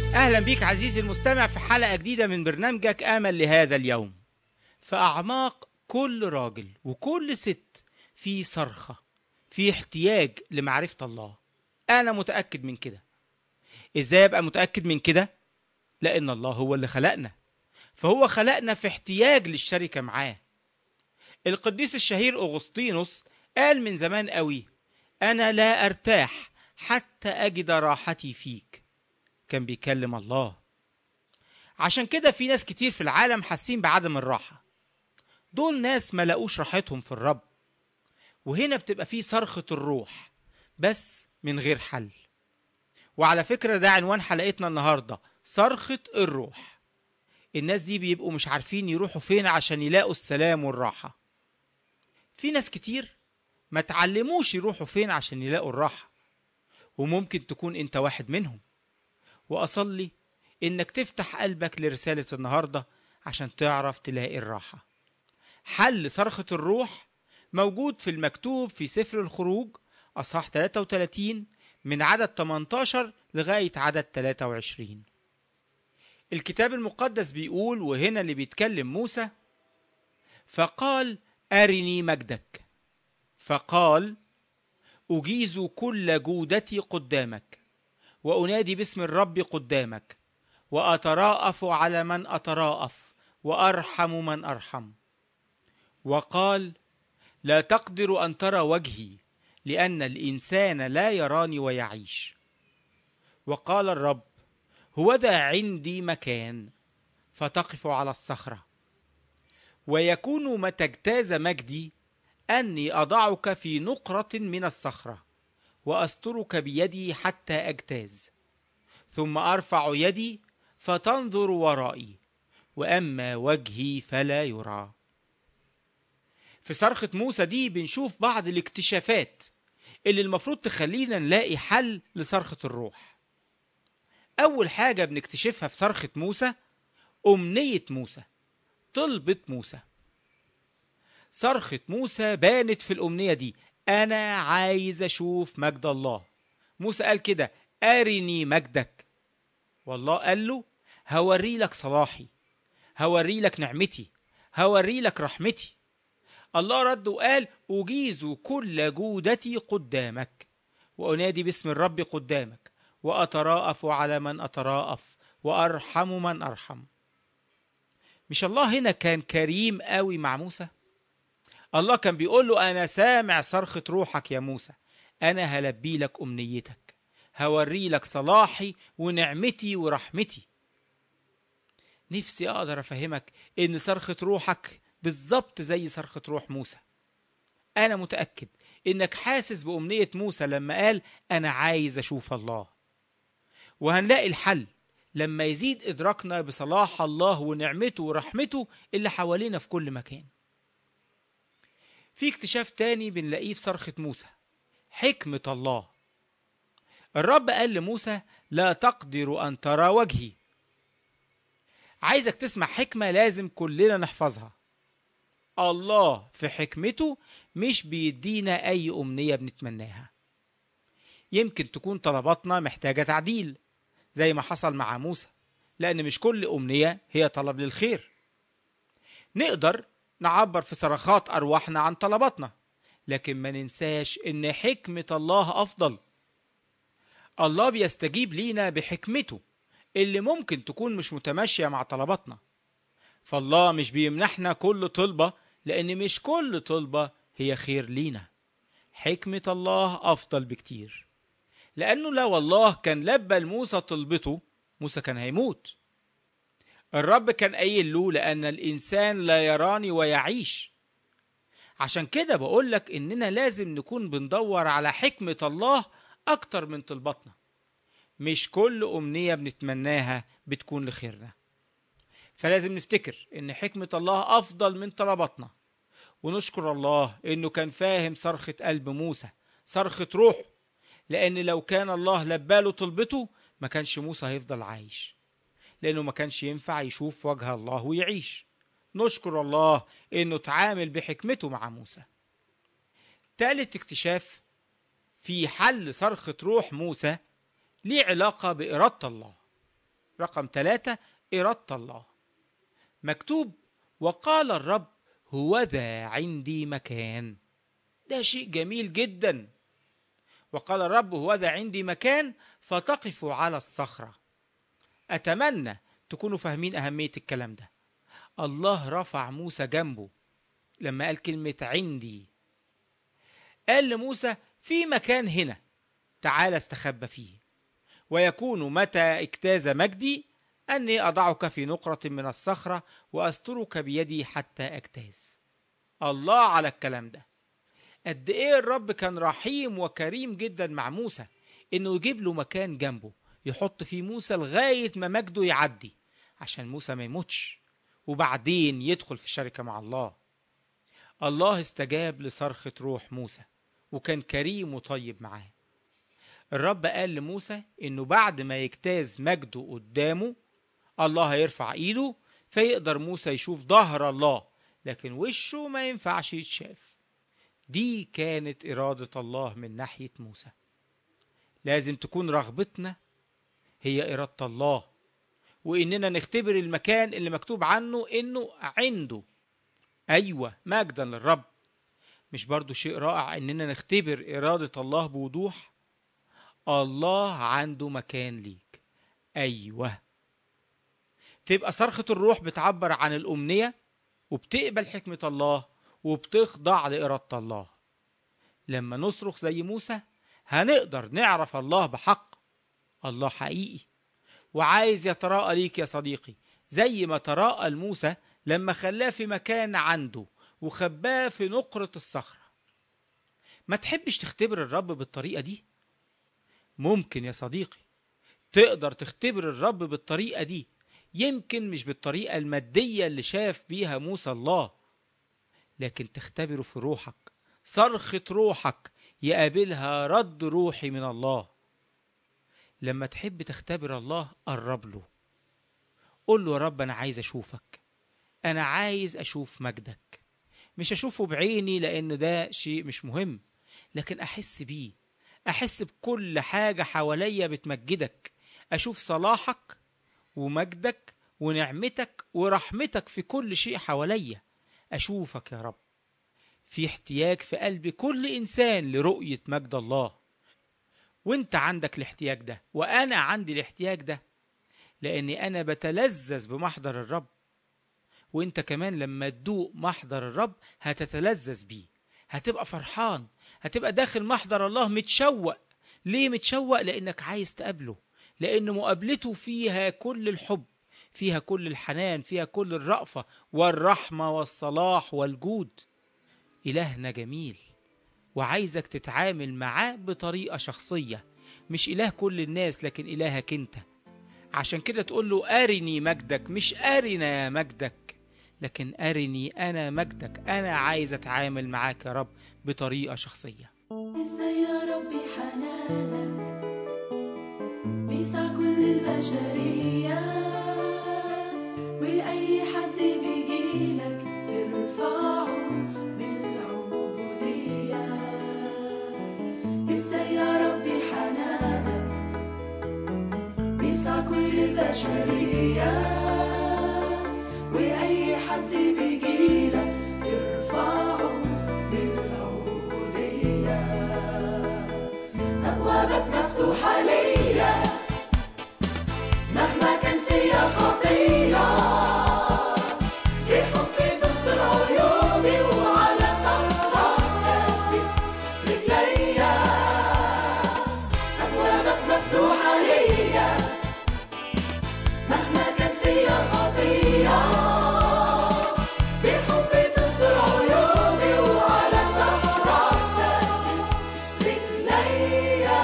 أهلا بيك عزيزي المستمع في حلقة جديدة من برنامجك آمل لهذا اليوم في أعماق كل راجل وكل ست في صرخة في احتياج لمعرفة الله أنا متأكد من كده إزاي أبقى متأكد من كده؟ لأن الله هو اللي خلقنا فهو خلقنا في احتياج للشركة معاه القديس الشهير أغسطينوس قال من زمان قوي أنا لا أرتاح حتى أجد راحتي فيك كان بيكلم الله عشان كده في ناس كتير في العالم حاسين بعدم الراحة دول ناس ما لقوش راحتهم في الرب وهنا بتبقى فيه صرخة الروح بس من غير حل وعلى فكرة ده عنوان حلقتنا النهاردة صرخة الروح الناس دي بيبقوا مش عارفين يروحوا فين عشان يلاقوا السلام والراحة في ناس كتير ما تعلموش يروحوا فين عشان يلاقوا الراحة وممكن تكون انت واحد منهم وأصلي إنك تفتح قلبك لرسالة النهاردة عشان تعرف تلاقي الراحة حل صرخة الروح موجود في المكتوب في سفر الخروج أصحاح 33 من عدد 18 لغاية عدد 23 الكتاب المقدس بيقول وهنا اللي بيتكلم موسى فقال أرني مجدك فقال أجيز كل جودتي قدامك وأنادي باسم الرب قدامك وأتراءف على من أتراءف وأرحم من أرحم وقال لا تقدر أن ترى وجهي لأن الإنسان لا يراني ويعيش وقال الرب هوذا عندي مكان فتقف على الصخرة ويكون متى اجتاز مجدي أني أضعك في نقرة من الصخرة وأسترك بيدي حتى أجتاز ثم أرفع يدي فتنظر ورائي وأما وجهي فلا يرى في صرخة موسى دي بنشوف بعض الاكتشافات اللي المفروض تخلينا نلاقي حل لصرخة الروح أول حاجة بنكتشفها في صرخة موسى أمنية موسى طلبة موسى صرخة موسى بانت في الأمنية دي أنا عايز أشوف مجد الله موسى قال كده أرني مجدك والله قال له هوري لك صلاحي هوري لك نعمتي هوري لك رحمتي الله رد وقال أجيز كل جودتي قدامك وأنادي باسم الرب قدامك وأتراءف على من أتراءف وأرحم من أرحم مش الله هنا كان كريم قوي مع موسى الله كان بيقول له أنا سامع صرخة روحك يا موسى أنا هلبي لك أمنيتك هوري لك صلاحي ونعمتي ورحمتي نفسي أقدر أفهمك إن صرخة روحك بالظبط زي صرخة روح موسى أنا متأكد إنك حاسس بأمنية موسى لما قال أنا عايز أشوف الله وهنلاقي الحل لما يزيد إدراكنا بصلاح الله ونعمته ورحمته اللي حوالينا في كل مكان في اكتشاف تاني بنلاقيه في صرخة موسى حكمة الله الرب قال لموسى لا تقدر أن ترى وجهي عايزك تسمع حكمة لازم كلنا نحفظها الله في حكمته مش بيدينا أي أمنية بنتمناها يمكن تكون طلباتنا محتاجة تعديل زي ما حصل مع موسى لأن مش كل أمنية هي طلب للخير نقدر نعبر في صرخات أرواحنا عن طلباتنا لكن ما ننساش إن حكمة الله أفضل الله بيستجيب لينا بحكمته اللي ممكن تكون مش متماشية مع طلباتنا فالله مش بيمنحنا كل طلبة لأن مش كل طلبة هي خير لينا حكمة الله أفضل بكتير لأنه لو الله كان لبى لموسى طلبته موسى كان هيموت الرب كان قايل له لأن الإنسان لا يراني ويعيش عشان كده بقولك إننا لازم نكون بندور على حكمة الله أكتر من طلباتنا مش كل أمنية بنتمناها بتكون لخيرنا فلازم نفتكر إن حكمة الله أفضل من طلباتنا ونشكر الله إنه كان فاهم صرخة قلب موسى صرخة روحه لأن لو كان الله لباله طلبته ما كانش موسى هيفضل عايش لأنه ما كانش ينفع يشوف وجه الله ويعيش نشكر الله إنه تعامل بحكمته مع موسى تالت اكتشاف في حل صرخة روح موسى ليه علاقة بإرادة الله رقم ثلاثة إرادة الله مكتوب وقال الرب هو ذا عندي مكان ده شيء جميل جدا وقال الرب هو ذا عندي مكان فتقف على الصخرة أتمنى تكونوا فاهمين أهمية الكلام ده الله رفع موسى جنبه لما قال كلمة عندي قال لموسى في مكان هنا تعال استخبى فيه ويكون متى اجتاز مجدي أني أضعك في نقرة من الصخرة وأسترك بيدي حتى أجتاز الله على الكلام ده قد إيه الرب كان رحيم وكريم جدا مع موسى إنه يجيب له مكان جنبه يحط فيه موسى لغاية ما مجده يعدي عشان موسى ما يموتش وبعدين يدخل في الشركة مع الله الله استجاب لصرخة روح موسى وكان كريم وطيب معاه الرب قال لموسى انه بعد ما يجتاز مجده قدامه الله هيرفع ايده فيقدر موسى يشوف ظهر الله لكن وشه ما ينفعش يتشاف دي كانت إرادة الله من ناحية موسى لازم تكون رغبتنا هي إرادة الله وإننا نختبر المكان اللي مكتوب عنه إنه عنده أيوة مجدا للرب مش برضو شيء رائع إننا نختبر إرادة الله بوضوح الله عنده مكان ليك أيوة تبقى صرخة الروح بتعبر عن الأمنية وبتقبل حكمة الله وبتخضع لإرادة الله لما نصرخ زي موسى هنقدر نعرف الله بحق الله حقيقي وعايز يتراءى ليك يا صديقي زي ما تراءى لموسى لما خلاه في مكان عنده وخباه في نقرة الصخرة ما تحبش تختبر الرب بالطريقة دي ممكن يا صديقي تقدر تختبر الرب بالطريقة دي يمكن مش بالطريقة المادية اللي شاف بيها موسى الله لكن تختبره في روحك صرخة روحك يقابلها رد روحي من الله لما تحب تختبر الله قرب له قول له يا رب أنا عايز أشوفك أنا عايز أشوف مجدك مش أشوفه بعيني لأن ده شيء مش مهم لكن أحس بيه أحس بكل حاجة حواليا بتمجدك أشوف صلاحك ومجدك ونعمتك ورحمتك في كل شيء حواليا أشوفك يا رب في احتياج في قلب كل إنسان لرؤية مجد الله وانت عندك الاحتياج ده وأنا عندي الاحتياج ده لأني أنا بتلذذ بمحضر الرب وانت كمان لما تدوق محضر الرب هتتلذذ بيه هتبقى فرحان هتبقى داخل محضر الله متشوق ليه متشوق لأنك عايز تقابله لأن مقابلته فيها كل الحب فيها كل الحنان فيها كل الرأفة والرحمة والصلاح والجود إلهنا جميل وعايزك تتعامل معاه بطريقة شخصية مش إله كل الناس لكن إلهك أنت عشان كده تقول له أرني مجدك مش أرنا مجدك لكن أرني أنا مجدك أنا عايز أتعامل معاك يا رب بطريقة شخصية ازاي يا ربي حنانك بيسع كل البشرية وأي حد بيجيلك ترفعه بالعبودية ازاي يا ربي حنانك بيسع كل البشرية وأي حد بيجيلك ترفعه بالعبودية أبوابك مفتوحة ليا مهما كان فيا خطية بحبي تستر عيوبي وعلى صخرة ثبت رجليا أبوابك مفتوحة ليا مهما كان فيا خطية بحبي تستر عيوبي وعلى صخرة ثبت رجليا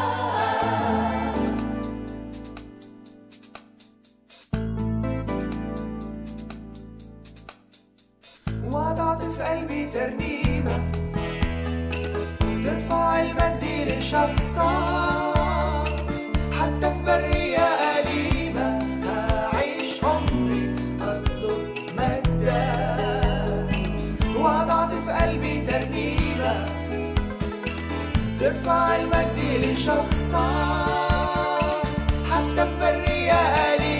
وضعت في قلبي ترنيمة ترفع المجد لشخصك حتى في برية أليمة هعيش عمري أطلب مجدك وضعت في قلبي ترنيمة ترفع المجد لشخصك حتى في برية أليمة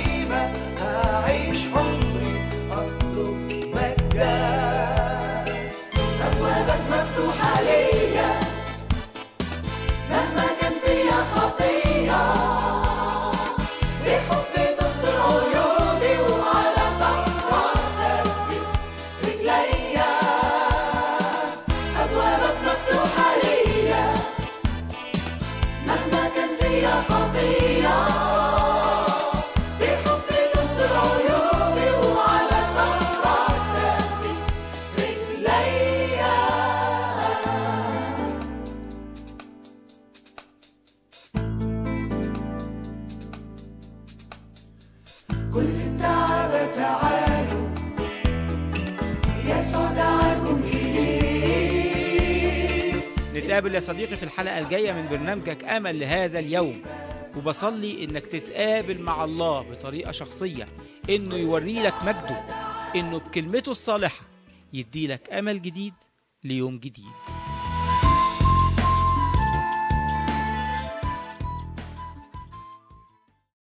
نتقابل يا صديقي في الحلقة الجاية من برنامجك أمل لهذا اليوم وبصلي إنك تتقابل مع الله بطريقة شخصية إنه يوري لك مجده إنه بكلمته الصالحة يدي لك أمل جديد ليوم جديد